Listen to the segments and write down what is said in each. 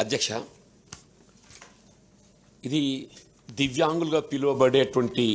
అధ్యక్ష ఇది దివ్యాంగులుగా పిలువబడేటువంటి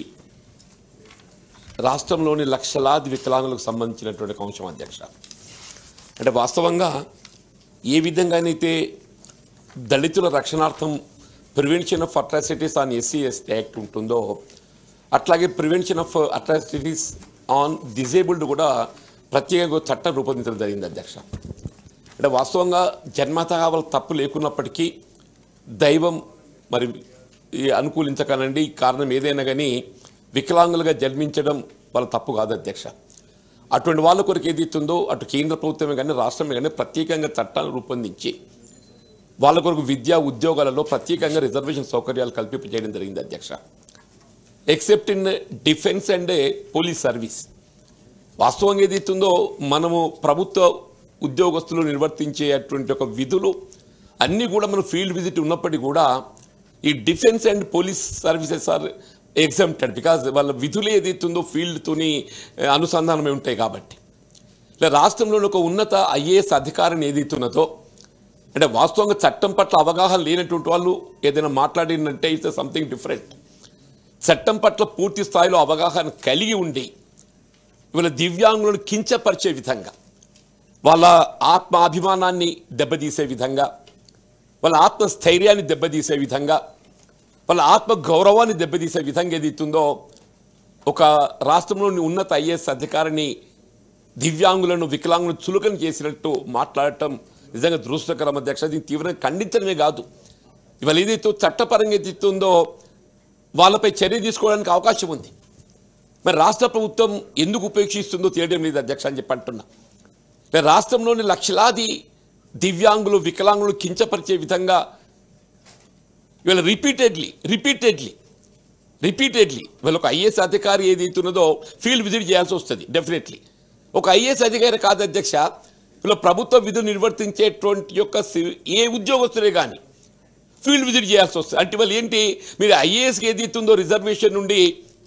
రాష్ట్రంలోని లక్షలాది వికలాంగులకు సంబంధించినటువంటి ఒక అంశం అధ్యక్ష అంటే వాస్తవంగా ఏ విధంగానైతే దళితుల రక్షణార్థం prevention of atrocities on SC ST act ఉంటుందో అట్లాగే prevention of atrocities on disabled కూడా ప్రత్యేక చట్టం రూపొందించడం జరిగింది అధ్యక్ష అంటే వాస్తవంగా జన్మత వాళ్ళ తప్పు లేకున్నప్పటికీ దైవం మరి ఈ అనుకూలించకనండి కారణం ఏదైనా కానీ వికలాంగులుగా జన్మించడం వాళ్ళ తప్పు కాదు అధ్యక్ష అటువంటి వాళ్ళ కొరకు ఏది ఇస్తుందో అటు కేంద్ర ప్రభుత్వమే కానీ రాష్ట్రమే కానీ ప్రత్యేకంగా చట్టాలు రూపొందించి వాళ్ళ కొరకు విద్యా ఉద్యోగాలలో ప్రత్యేకంగా రిజర్వేషన్ సౌకర్యాలు కల్పింప చేయడం జరిగింది అధ్యక్ష except in defence and police service వాస్తవంగా ఏది ఇస్తుందో మనము ప్రభుత్వ ఉద్యోగస్తులు నిర్వర్తించేటువంటి ఒక విధులు అన్నీ కూడా మన ఫీల్డ్ విజిట్ ఉన్నప్పటికీ కూడా ఈ defence and police services are exempted because వాళ్ళ విధులు ఏది ఇస్తుందో ఫీల్డ్తోని అనుసంధానమై ఉంటాయి కాబట్టి ఇలా రాష్ట్రంలోని ఒక ఉన్నత ఐఏఎస్ అధికారిని ఏదైతున్నదో అంటే వాస్తవంగా చట్టం పట్ల అవగాహన లేనటువంటి వాళ్ళు ఏదైనా మాట్లాడిందంటే ఇట్స్ సంథింగ్ డిఫరెంట్ చట్టం పట్ల పూర్తి స్థాయిలో అవగాహన కలిగి ఉండి ఇవాళ దివ్యాంగులను కించపరిచే విధంగా వాళ్ళ ఆత్మాభిమానాన్ని దెబ్బతీసే విధంగా వాళ్ళ ఆత్మస్థైర్యాన్ని దెబ్బతీసే విధంగా వాళ్ళ ఆత్మ గౌరవాన్ని దెబ్బతీసే విధంగా ఏదైతుందో ఒక రాష్ట్రంలోని ఉన్నత ఐఏఎస్ అధికారిని దివ్యాంగులను వికలాంగులను చులకన చేసినట్టు మాట్లాడటం నిజంగా దురదృష్టకరం అధ్యక్ష దీన్ని తీవ్రంగా ఖండించడమే కాదు ఇవాళ ఏదైతే చట్టపరంగా ఏదైతుందో వాళ్ళపై చర్య తీసుకోవడానికి అవకాశం ఉంది మరి రాష్ట్ర ప్రభుత్వం ఎందుకు ఉపేక్షిస్తుందో తెలియడం లేదు అధ్యక్ష అని చెప్పి అంటున్నా మరి రాష్ట్రంలోని లక్షలాది దివ్యాంగులు వికలాంగులు కించపరిచే విధంగా ఇవాళ రిపీటెడ్లీ రిపీటెడ్లీ రిపీటెడ్లీ వీళ్ళ ఒక ఐఏఎస్ అధికారి ఏదైతే ఉన్నదో ఫీల్డ్ విజిట్ చేయాల్సి వస్తుంది డెఫినెట్లీ ఒక ఐఏఎస్ అధికారి కాదు అధ్యక్ష వీళ్ళ ప్రభుత్వ విధులు నిర్వర్తించేటువంటి యొక్క సి- ఏ ఉద్యోగస్తులే కానీ ఫీల్డ్ విజిట్ చేయాల్సి వస్తుంది అంటే వాళ్ళు ఏంటి మీరు ఐఏఎస్కి ఏదైతే ఉందో రిజర్వేషన్ నుండి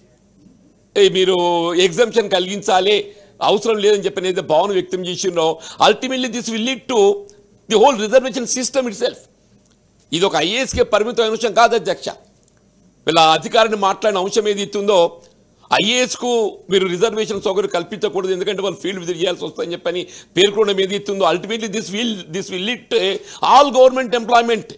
ఏ మీరు ఎగ్జామ్షన్ కలిగించాలి అవసరం లేదని చెప్పి ఏదైతే భావన వ్యక్తం చేసిండ్రో ultimately this will lead to the whole reservation system itself ఇది ఒక ఐఏఎస్కే పరిమితమైన అంశం కాదు అధ్యక్ష వీళ్ళ అధికారిని మాట్లాడిన అంశం ఏది ఇస్తుందో ఐఏఎస్కు మీరు రిజర్వేషన్ సౌకర్యం కల్పించకూడదు ఎందుకంటే వాళ్ళు ఫీల్డ్ విజిట్ చేయాల్సి వస్తుందని చెప్పని పేర్కొనడం ఏది ఇస్తుందో ultimately this will this will lit all government employment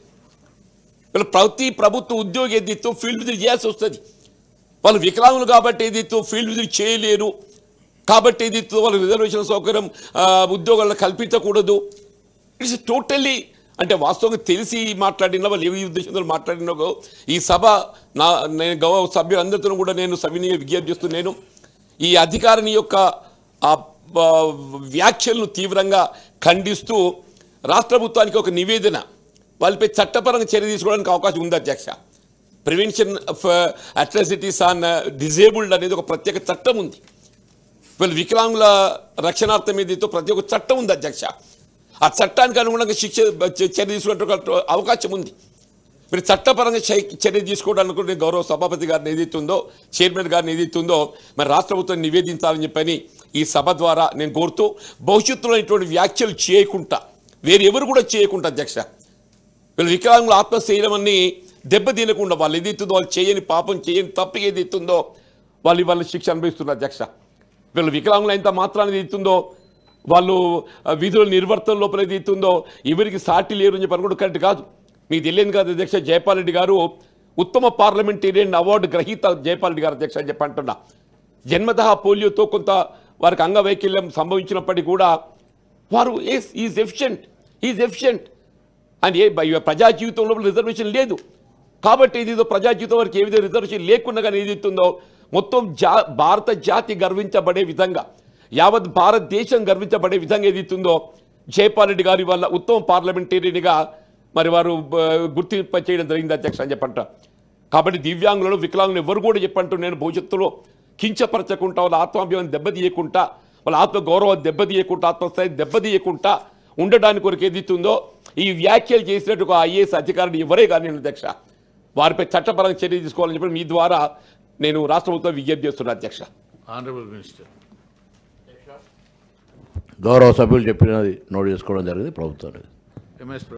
వీళ్ళ ప్రతి ప్రభుత్వ ఉద్యోగి ఏది ఇస్తూ ఫీల్డ్ విజిట్ చేయాల్సి వస్తుంది వాళ్ళు వికలాంగులు కాబట్టి ఏదైతే ఫీల్డ్ విజిట్ చేయలేరు కాబట్టి ఏదైతే వాళ్ళ రిజర్వేషన్ సౌకర్యం ఆ, ఉద్యోగాల్లో కల్పించకూడదు ఇట్స్ టోటల్లీ అంటే వాస్తవంగా తెలిసి మాట్లాడిన వాళ్ళు ఏ ఉద్దేశంతో మాట్లాడినో ఈ సభ నా నేను గౌరవ సభ్యులందరితో కూడా నేను సవినీయ విజ్ఞప్తి చేస్తున్నాను ఈ అధికారిని యొక్క ఆ ఆ, వ్యాఖ్యలను తీవ్రంగా ఖండిస్తూ రాష్ట్ర ప్రభుత్వానికి ఒక నివేదన వాళ్ళపై చట్టపరంగా చర్య తీసుకోవడానికి అవకాశం ఉంది అధ్యక్ష prevention of atrocities on disabled అనేది ఒక ప్రత్యేక చట్టం ఉంది వీళ్ళు వికలాంగుల రక్షణార్థం ఏదైతే ప్రతి ఒక్క చట్టం ఉంది అధ్యక్ష ఆ చట్టానికి అనుగుణంగా శిక్ష చర్య తీసుకున్నట్టు అవకాశం ఉంది మీరు చట్టపరంగా చై- చర్య తీసుకోవడానికి కూడా నేను గౌరవ సభాపతి గారిని ఏదైతుందో చైర్మన్ గారిని ఏదైతుందో మరి రాష్ట్ర ప్రభుత్వం నివేదించాలని చెప్పని ఈ సభ ద్వారా నేను కోరుతూ భవిష్యత్తులో ఇటువంటి వ్యాఖ్యలు చేయకుండా వేరు ఎవరు కూడా చేయకుండా అధ్యక్ష వీళ్ళు వికలాంగుల ఆత్మశైలం అన్ని దెబ్బతీయకుండా వాళ్ళు ఏదైతుందో వాళ్ళు చేయని పాపం చేయని తప్పు ఏదైతుందో వాళ్ళు వాళ్ళ శిక్ష అనుభవిస్తున్నారు అధ్యక్ష వీళ్ళు వికలాంగులు ఎంత మాత్రాన్ని ఏదైతుందో వాళ్ళు ఆ, విధుల నిర్వర్తన లోపల ఏదైతుందో ఎవరికి సాటి లేరు అని చెప్పి అనుకోవడం కరెక్ట్ కాదు మీకు తెలియదు కాదు అధ్యక్ష జయపాల్ రెడ్డి గారు ఉత్తమ పార్లమెంటేరియన్ అవార్డు గ్రహీత జయపాల్ రెడ్డి గారు అధ్యక్ష అని చెప్పి అంటున్నా జన్మతః పోలియోతో కొంత వారికి అంగవైకల్యం సంభవించినప్పటికీ కూడా వారు ఈజ్ ఎఫిషియంట్ ఈజ్ ఎఫిషియంట్ అని ఏ బ- ప్రజా జీవితంలో రిజర్వేషన్ లేదు కాబట్టి ఇది ఏదో ప్రజా జీవితం వరకు ఏ విధంగా రిజర్వేషన్ లేకుండా కానీ ఏది ఇస్తుందో మొత్తం జా భారత జాతి గర్వించబడే విధంగా యావత్ భారతదేశం గర్వించబడే విధంగా ఏది ఇస్తుందో జయపాల్ రెడ్డి గారి వల్ల ఉత్తమ పార్లమెంటేరియన్గా మరి వారు బ- గుర్తింపు చేయడం జరిగింది అధ్యక్ష అని చెప్పంట కాబట్టి దివ్యాంగులను వికలాంగులు ఎవరు కూడా చెప్పంటూ నేను భవిష్యత్తులో కించపరచకుండా వాళ్ళ ఆత్మాభిమానం దెబ్బతీయకుండా వాళ్ళ ఆత్మ గౌరవం దెబ్బతీయకుండా ఆత్మస్థాయి దెబ్బతీయకుండా ఉండడానికి కొరకు ఏదైతుందో ఈ వ్యాఖ్యలు చేసినట్టు ఒక ఐఏఎస్ అధికారిని ఎవరే కానీ అధ్యక్ష వారిపై చట్టపరంగా చర్య తీసుకోవాలని చెప్పి మీ ద్వారా నేను రాష్ట్ర ప్రభుత్వం విజ్ఞప్తి చేస్తున్నా అధ్యక్ష ఆనరబుల్ మినిస్టర్ గౌరవ సభ్యులు చెప్పినది నోట్ చేసుకోవడం జరిగింది ప్రభుత్వం ఎంఎస్